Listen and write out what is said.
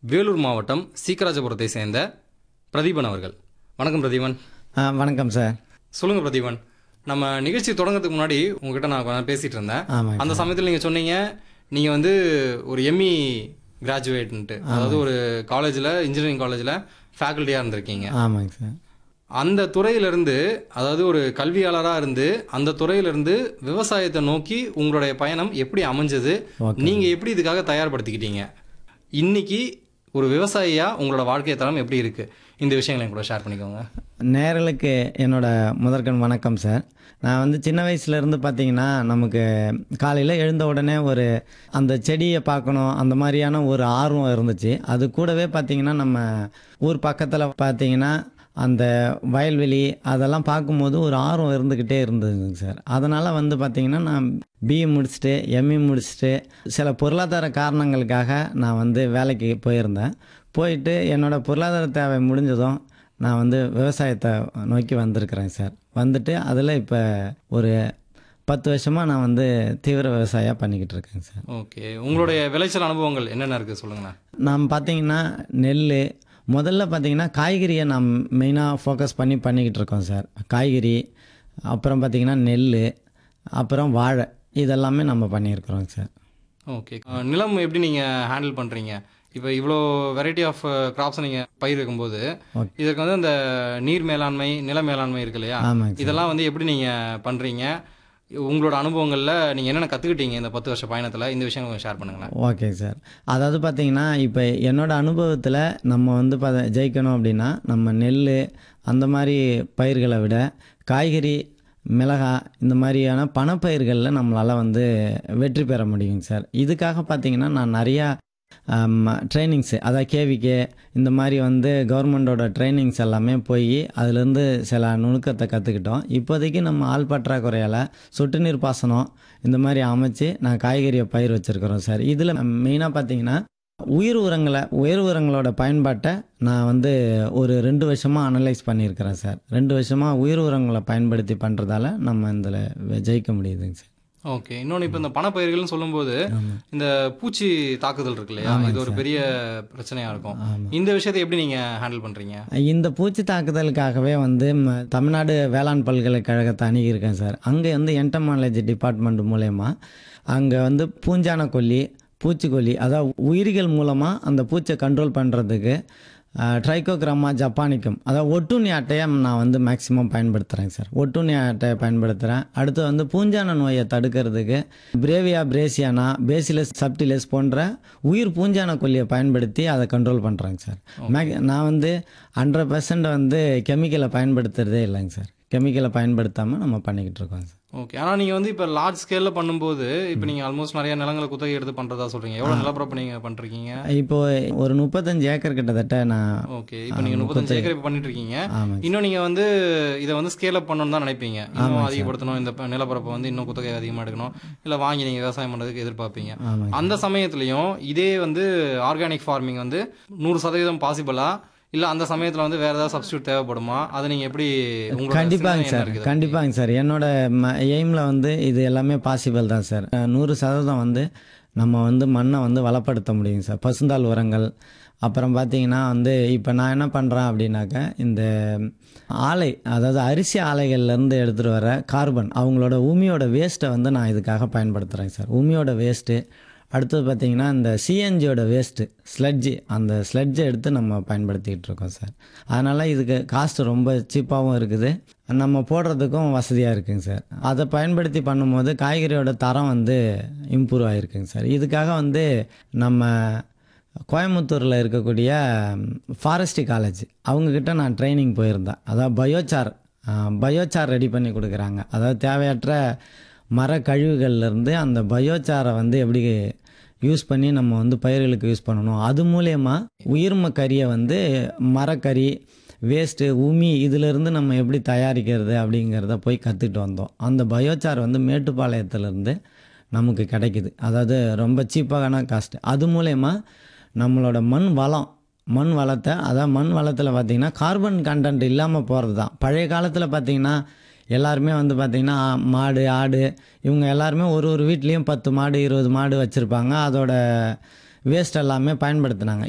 வேலூர் மாவட்டம் சீக்கராஜபுரத்தை சேர்ந்த பிரதீபன் அவர்கள் வணக்கம் பிரதீபன் ஆ வணக்கம் சார் சொல்லுங்க பிரதீபன் நம்ம நிகழ்ச்சி தொடங்கறதுக்கு முன்னாடி உங்ககிட்ட நான் கொஞ்சம் பேசிட்டு இருந்தேன் ஆமாங்க அந்த சமயத்தில் நீங்க சொன்னீங்க நீங்க வந்து ஒரு எம்இ கிராஜுவேட்ன்ட்டு அதாவது ஒரு காலேஜில் இன்ஜினியரிங் காலேஜில் ஃபேக்கல்ட்டியாக இருந்திருக்கீங்க ஆமாங்க சார் அந்த துறையிலிருந்து அதாவது ஒரு கல்வியாளராக இருந்து அந்த துறையிலிருந்து விவசாயத்தை நோக்கி உங்களுடைய பயணம் எப்படி அமைஞ்சது நீங்க எப்படி இதுக்காக தயார்படுத்திக்கிட்டீங்க இன்னைக்கு ஒரு விவசாயியா உங்களோட வாழ்க்கை தரம் எப்படி இருக்கு இந்த விஷயங்களை என் கூட ஷேர் பண்ணிக்கோங்க நேரலுக்கு என்னோட முதற்கண் வணக்கம் சார் நான் வந்து சின்ன வயசுலேருந்து பார்த்தீங்கன்னா நமக்கு காலையில் எழுந்த உடனே ஒரு அந்த செடியை பார்க்கணும் அந்த மாதிரியான ஒரு ஆர்வம் இருந்துச்சு அது கூடவே பார்த்தீங்கன்னா நம்ம ஊர் பக்கத்தில் பார்த்தீங்கன்னா அந்த வயல்வெளி அதெல்லாம் பார்க்கும்போது ஒரு ஆர்வம் இருந்துக்கிட்டே இருந்ததுங்க சார் அதனால் வந்து பார்த்திங்கன்னா நான் பிஇ முடிச்சுட்டு எம்இ முடிச்சுட்டு சில பொருளாதார காரணங்களுக்காக நான் வந்து வேலைக்கு போயிருந்தேன் போயிட்டு என்னோடய பொருளாதார தேவை முடிஞ்சதும் நான் வந்து விவசாயத்தை நோக்கி வந்திருக்கிறேன் சார் வந்துட்டு அதில் இப்போ ஒரு பத்து வருஷமாக நான் வந்து தீவிர விவசாயம் பண்ணிக்கிட்டு இருக்கேங்க சார் ஓகே உங்களுடைய விளைச்சல் அனுபவங்கள் என்னென்ன இருக்கு சொல்லுங்களேன் நாம் பார்த்தீங்கன்னா நெல் முதல்ல பார்த்தீங்கன்னா காய்கறியை நாம் மெயினாக ஃபோக்கஸ் பண்ணி பண்ணிக்கிட்டு இருக்கோம் சார் காய்கறி அப்புறம் பார்த்தீங்கன்னா நெல் அப்புறம் வாழை இதெல்லாமே நம்ம பண்ணியிருக்கிறோங்க சார் ஓகே அஹ், நிலம் எப்படி நீங்க ஹேண்டில் பண்றீங்க இப்போ இவ்வளோ வெரைட்டி ஆஃப் கிராப்ஸ் நீங்க பயிர் வைக்கும்போது Okay. இதற்கு வந்து அந்த நீர் மேலாண்மை நில மேலாண்மை இருக்கு இல்லையா ஆமாங்க சார் இதெல்லாம் வந்து எப்படி நீங்க பண்றீங்க உங்களோட அனுபவங்கள்ல நீங்க என்னென்ன கத்துக்கிட்டீங்க இந்த பத்து வருஷ பயணத்துல இந்த விஷயம் ஷேர் பண்ணுங்களேன் ஓகே சார் அதாவது பார்த்தீங்கன்னா இப்போ என்னோட அனுபவத்தில் நம்ம வந்து ப ஜெயிக்கணும் அப்படின்னா நம்ம நெல் அந்த மாதிரி பயிர்களை விட காய்கறி மிளகா இந்த மாதிரியான பணப்பயிர்களில் நம்மளால் வந்து வெற்றி பெற முடியுங்க சார் இதுக்காக பார்த்தீங்கன்னா நான் நிறையா ட்ரைனிங்ஸு அதாவது கேவிகே இந்த மாதிரி வந்து கவர்மெண்டோட ட்ரைனிங்ஸ் எல்லாமே போய் அதுலேருந்து சில நுணுக்கத்தை கற்றுக்கிட்டோம் இப்போதைக்கு நம்ம ஆள் பற்றாக்குறையால் சொட்டு நீர் பாசனம் இந்த மாதிரி அமைச்சு நான் காய்கறியை பயிர் வச்சுருக்கிறோம் சார் இதில் மெயினாக பார்த்தீங்கன்னா உயிர் உரங்களை உயிர் உரங்களோட பயன்பாட்டை நான் வந்து ஒரு ரெண்டு வருஷமாக அனலைஸ் பண்ணியிருக்கிறேன் சார் ரெண்டு வருஷமாக உயிர் உரங்களை பயன்படுத்தி பண்ணுறதால நம்ம இதில் ஜெயிக்க முடியுதுங்க சார் ஓகே இன்னொன்று இப்போ இந்த பணப்பயிர்கள்னு சொல்லும்போது இந்த பூச்சி தாக்குதல் இருக்கு இல்லையா இது ஒரு பெரிய பிரச்சனையா இருக்கும் இந்த விஷயத்தை எப்படி நீங்க ஹேண்டில் பண்றீங்க இந்த பூச்சி தாக்குதலுக்காகவே வந்து ம, தமிழ்நாடு வேளாண் பல்கலைக்கழகத்தை அணுகியிருக்கேன் சார் அங்கே வந்து என்டமாலஜி டிபார்ட்மெண்ட் மூலயமா அங்கே வந்து பூஞ்சான கொல்லி பூச்சிக்கொல்லி அதாவது உயிரிகள் மூலமாக அந்த பூச்சை கண்ட்ரோல் பண்ணுறதுக்கு ட்ரைகோகிராமா ஜப்பானிக்கம் அதாவது ஒட்டுண்ணி அட்டையை நான் வந்து மேக்ஸிமம் பயன்படுத்துகிறேன் சார் ஒட்டுண்ணி அட்டையை பயன்படுத்துகிறேன் அடுத்து வந்து பூஞ்சான நோயை தடுக்கிறதுக்கு பிரேவியா பிரேசியானா பேசிலஸ் சப்டிலஸ் போன்ற உயிர் பூஞ்சான கொல்லியை பயன்படுத்தி அதை கண்ட்ரோல் பண்ணுறேங்க சார் மேக் நான் வந்து ஹண்ட்ரட் பர்சன்ட் வந்து கெமிக்கலை பயன்படுத்துறதே இல்லைங்க சார் கெமிக்கலை பயன்படுத்தாமல் நம்ம பண்ணிக்கிட்டு இருக்கோம் சார் ஓகே ஆனால் நீங்கள் வந்து இப்போ லார்ஜ் ஸ்கேலில் பண்ணும்போது இப்போ நீங்கள் ஆல்மோஸ்ட் நிறைய நிலங்களை குத்தகை எடுத்து பண்ணுறதா சொல்கிறீங்க எவ்வளோ நிலப்பரப்பு நீங்கள் பண்ணுறீங்க இப்போ ஒரு முப்பத்தஞ்சு ஏக்கர் கிட்டத்தட்ட நான் ஓகே இப்போ நீங்கள் முப்பத்தஞ்சு ஏக்கர் இப்போ பண்ணிட்டு இருக்கீங்க ஆமாங்க இன்னும் நீங்கள் வந்து இதை வந்து ஸ்கேல் அப் பண்ணணும்னு தான் நினைப்பீங்க இன்னும் அதிகப்படுத்தணும் இந்த ப- நிலப்பரப்பை வந்து இன்னும் குத்தகை அதிகமாக எடுக்கணும் இல்லை வாங்கி நீங்கள் விவசாயம் பண்ணுறதுக்கு எதிர்பார்ப்பீங்க ஆமாங்க அந்த சமயத்துலையும் இதே வந்து ஆர்கானிக் ஃபார்மிங் வந்து நூறு சதவீதம் பாசிபிளா இல்ல அந்த சமயத்துல வந்து வேற ஏதாவது சப்ஸ்டியூட் தேவைப்படுமா அதை நீங்க எப்படி உங்களோட கண்டிப்பாங்க சிந்தனை என்ன சார் இருக்குது? கண்டிப்பாங்க சார் என்னோட எய்மில் வந்து இது எல்லாமே பாசிபிள் தான் சார் அஹ், நூறு சதவீதம் வந்து நம்ம வந்து மண்ணை வந்து வளப்படுத்த முடியும் சார் பசுந்தாள் உரங்கள் அப்புறம் பார்த்தீங்கன்னா வந்து இப்போ நான் என்ன பண்ணுறேன் அப்படின்னாக்க இந்த ஆலை அதாவது அரிசி ஆலைகள்லேருந்து எடுத்துகிட்டு வர கார்பன் அவங்களோட உமியோட வேஸ்ட்டை வந்து நான் இதுக்காக பயன்படுத்துகிறேன் சார் உமியோட வேஸ்ட்டு அடுத்தது பார்த்தீங்கன்னா இந்த சிஎன்ஜியோட வேஸ்ட்டு ஸ்லட்ஜி அந்த ஸ்லட்ஜை எடுத்து நம்ம பயன்படுத்திக்கிட்டு இருக்கோம் சார் அதனால் இதுக்கு காஸ்ட் ரொம்ப சீப்பாகவும் இருக்குது நம்ம போடுறதுக்கும் வசதியாக இருக்குங்க சார் அதை பயன்படுத்தி பண்ணும்போது காய்கறியோட தரம் வந்து இம்ப்ரூவ் ஆகிருக்குங்க சார் இதுக்காக வந்து நம்ம கோயம்புத்தூரில் இருக்கக்கூடிய ஃபாரஸ்ட்ரி காலேஜ் அவங்கக்கிட்ட நான் ட்ரைனிங் போயிருந்தேன் அதாவது பயோசார் பயோசார் ரெடி பண்ணி கொடுக்குறாங்க அதாவது தேவையற்ற மர கழிவுகள்லேருந்து அந்த பயோசாரை வந்து எப்படி யூஸ் பண்ணி நம்ம வந்து பயிர்களுக்கு யூஸ் பண்ணணும் அது மூலயமா உயிர்ம கறியை வந்து மரக்கறி வேஸ்ட்டு உமி இதிலிருந்து நம்ம எப்படி தயாரிக்கிறது அப்படிங்கிறத போய் கற்றுக்கிட்டு வந்தோம் அந்த பயோசார் வந்து மேட்டுப்பாளையத்துலேருந்து நமக்கு கிடைக்குது அதாவது ரொம்ப சீப்பான காஸ்ட் அது மூலயமா நம்மளோட மண் வளம் மண் வளத்தை அதாவது மண் வளத்தில் பார்த்திங்கன்னா கார்பன் கண்டென்ட் இல்லாமல் போகிறது தான் பழைய காலத்தில் பார்த்திங்கன்னா எல்லாருமே வந்து பார்த்திங்கன்னா மாடு ஆடு இவங்க எல்லாருமே ஒரு ஒரு வீட்லேயும் பத்து மாடு இருபது மாடு வச்சுருப்பாங்க அதோட வேஸ்ட் எல்லாமே பயன்படுத்தினாங்க